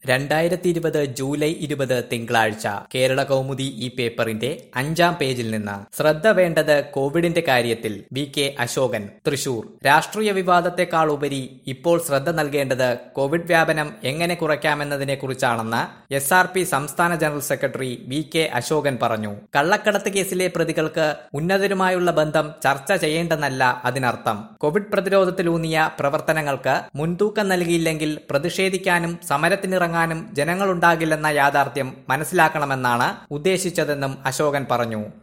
രണ്ടായിരത്തി ഇരുപത് ജൂലൈ ഇരുപത് തിങ്കളാഴ്ച കേരള കൗമുദി ഈ പേപ്പറിന്റെ അഞ്ചാം പേജിൽ നിന്ന് ശ്രദ്ധ വേണ്ടത് കോവിഡിന്റെ കാര്യത്തിൽ വി കെ അശോകൻ തൃശൂർ രാഷ്ട്രീയ വിവാദത്തെക്കാൾ ഉപരി ഇപ്പോൾ ശ്രദ്ധ നൽകേണ്ടത് കോവിഡ് വ്യാപനം എങ്ങനെ കുറയ്ക്കാമെന്നതിനെ കുറിച്ചാണെന്ന് എസ് ആർ പി സംസ്ഥാന general secretary V K Asokan പറഞ്ഞു കള്ളക്കടത്ത് കേസിലെ പ്രതികൾക്ക് ഉന്നതരുമായുള്ള ബന്ധം ചർച്ച ചെയ്യേണ്ടെന്നല്ല അതിനർത്ഥം കോവിഡ് പ്രതിരോധത്തിലൂന്നിയ പ്രവർത്തനങ്ങൾക്ക് മുൻതൂക്കം നൽകിയില്ലെങ്കിൽ പ്രതിഷേധിക്കാനും സമരത്തിനിറങ്ങാനും ജനങ്ങളുണ്ടാകില്ലെന്ന യാഥാർത്ഥ്യം മനസ്സിലാക്കണമെന്നാണ് ഉദ്ദേശിച്ചതെന്നും അശോകൻ പറഞ്ഞു